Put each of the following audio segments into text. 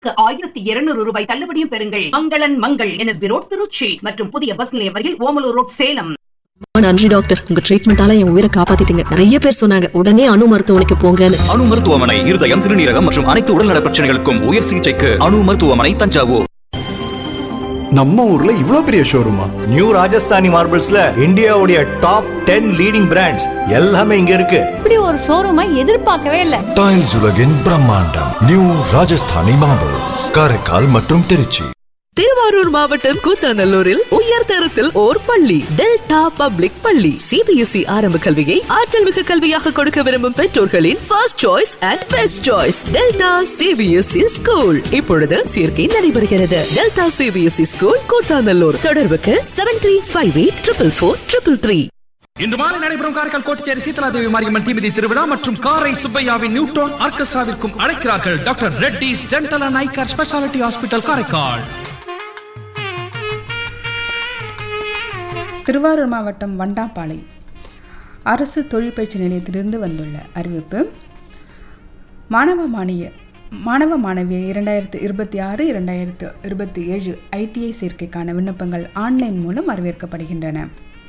ஆயிரத்தி இருநூறு ரூபாய் தள்ளுபடியும் பெறுங்கள் மங்களன் மங்கள் என்எஸ்பி ரோட் திருச்சி மற்றும் புதிய பஸ் நிலையம் அருகில் ஓமலூர் ரோட் சேலம் ரொம்ப நன்றி டாக்டர் உங்க ட்ரீட்மெண்டால என் உயிரை காப்பாத்திட்டீங்க நிறைய பேர் சொன்னாங்க உடனே அணு மருத்துவமனைக்கு போங்கன்னு அணு மருத்துவமனை இருதயம் சிறுநீரகம் மற்றும் அனைத்து உடல்நல பிரச்சனைகளுக்கும் உயர் சிகிச்சைக்கு அணு மருத்துவமனை தஞ்சாவூர் நம்ம ஊர்ல இவ்ளோ பெரிய ஷோரூமா நியூ ராஜஸ்தானி மார்பிள்ஸ்ல இந்தியாவுடைய டாப் டென் லீடிங் பிராண்ட்ஸ் எல்லாமே இங்க இருக்கு இப்படி ஒரு ஷோரூமை எதிர்பார்க்கவே இல்ல டைல்ஸ் உலகின் பிரம்மாண்டம் நியூ ராஜஸ்தானி மார்பிள்ஸ் காரைக்கால் மற்றும் திருச்சி திருவாரூர் மாவட்டம் கூத்தாநல்லூரில் உயர் தரத்தில் ஓர் பள்ளி டெல்டா பப்ளிக் பள்ளி சிபிஎஸ்இ ஆரம்ப கல்வியை ஆற்றல் மிகு கல்வியாக கொடுக்க விரும்பும் பெற்றோர்களின் first choice and best choice Delta CBSE school இப்பொழுது சேர்க்கை நடைபெறுகிறது டெல்டா சிபிஎஸ்இ ஸ்கூல் கூத்தாநல்லூர் தொடர்புக்கு seven three five eight triple four triple three இன்று மாலை நடைபெறும் காரைக்கால் கோட்டச்சேரி சீதலாதேவி மாரியம்மன் தீமிதி திருவிழா மற்றும் காரை சுப்பையாவின் நியூட்ரான் ஆர்கெஸ்ட்ராவிற்கும் அழைக்கிறார்கள் doctor Reddy's dental and eye care speciality hospital Karaikal Thiruvarur மாவட்டம் வண்டாப்பாளை அரசு தொழிற்பயிற்சி நிலையத்திலிருந்து வந்துள்ள அறிவிப்பு மாணவ மானிய மாணவ மாணவியர் இரண்டாயிரத்து இருபத்தி ஆறு இரண்டாயிரத்து இருபத்தி ஏழு ஐடிஐ சேர்க்கைக்கான விண்ணப்பங்கள் ஆன்லைன் மூலம் வரவேற்கப்படுகின்றன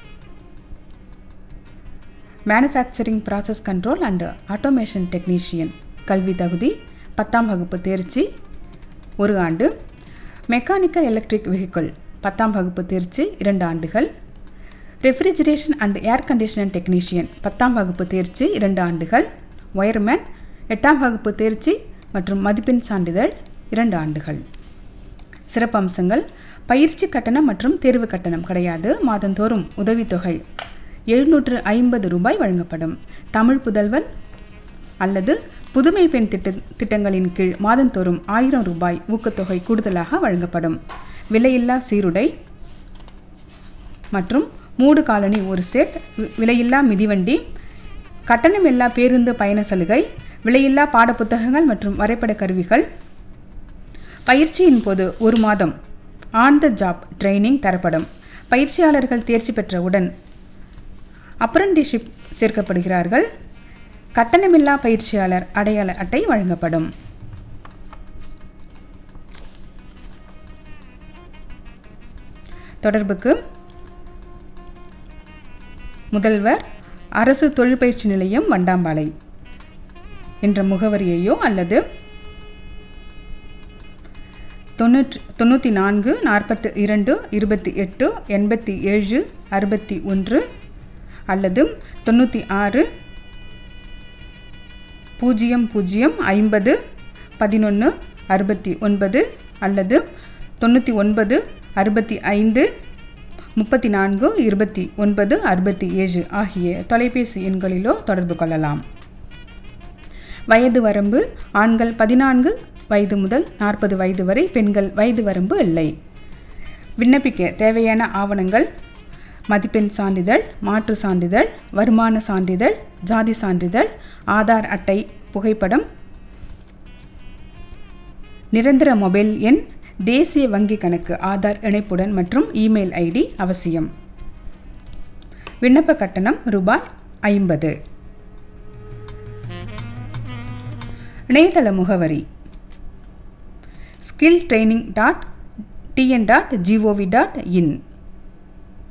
manufacturing process control and automation technician கல்வி தகுதி பத்தாம் வகுப்பு தேர்ச்சி ஒரு ஆண்டு மெக்கானிக்கல் எலக்ட்ரிக் வெஹிக்கிள் பத்தாம் வகுப்பு தேர்ச்சி இரண்டு ஆண்டுகள் refrigeration and air conditioner technician பத்தாம் வகுப்பு தேர்ச்சி இரண்டு ஆண்டுகள் ஒயர்மேன் எட்டாம் வகுப்பு தேர்ச்சி மற்றும் மதிப்பெண் சான்றிதழ் இரண்டு ஆண்டுகள் சிறப்பம்சங்கள் பயிற்சி கட்டணம் மற்றும் தேர்வு கட்டணம் கிடையாது மாதந்தோறும் உதவித்தொகை எழுநூற்று ஐம்பது ரூபாய் வழங்கப்படும் தமிழ் புதல்வன் அல்லது புதுமை பெண் திட்ட திட்டங்களின் கீழ் மாதந்தோறும் ஆயிரம் ரூபாய் ஊக்கத்தொகை கூடுதலாக வழங்கப்படும் விலையில்லா சீருடை மற்றும் மூடு காலனி ஒரு செட் வி- விலையில்லா மிதிவண்டி கட்டணமில்லா பேருந்து பயண சலுகை விலையில்லா பாடப்புத்தகங்கள் மற்றும் வரைபட கருவிகள் பயிற்சியின் போது ஒரு மாதம் ஆன் த ஜாப் ட்ரைனிங் தரப்படும் பயிற்சியாளர்கள் தேர்ச்சி பெற்றவுடன் அப்ரண்டிஷிப் சேர்க்கப்படுகிறார்கள் கட்டணமில்லா பயிற்சியாளர் அடையாள அட்டை வழங்கப்படும் தொடர்புக்கு முதல்வர் அரசு தொழிற்பயிற்சி நிலையம் வண்டாம்பாலை என்ற முகவரியையோ அல்லது தொண்ணூற்று தொண்ணூற்றி நான்கு நாற்பத்து இரண்டு இருபத்தி எட்டு எண்பத்தி ஏழு அறுபத்தி ஒன்று அல்லது தொண்ணூற்றி ஆறு பூஜ்ஜியம் பூஜ்ஜியம் ஐம்பது பதினொன்று அறுபத்தி ஒன்பது அல்லது தொண்ணூற்றி ஒன்பது அறுபத்தி ஐந்து முப்பத்தி நான்கு இருபத்தி ஒன்பது அறுபத்தி ஏழு ஆகிய தொலைபேசி எண்களிலோ தொடர்பு கொள்ளலாம் வயது வரம்பு ஆண்கள் பதினான்கு வயது முதல் நாற்பது வயது வரை பெண்கள் வயது வரம்பு இல்லை விண்ணப்பிக்க தேவையான ஆவணங்கள் மதிப்பெண் சான்றிதழ் மாற்று சான்றிதழ் வருமான சான்றிதழ் ஜாதி சான்றிதழ் ஆதார் அட்டை புகைப்படம் நிரந்தர மொபைல் எண் தேசிய வங்கி கணக்கு ஆதார் இணைப்புடன் மற்றும் இமெயில் ஐடி அவசியம் விண்ணப்ப கட்டணம் ரூபாய் ஐம்பது இணையதள முகவரி skill training dot TN dot GOV dot இன்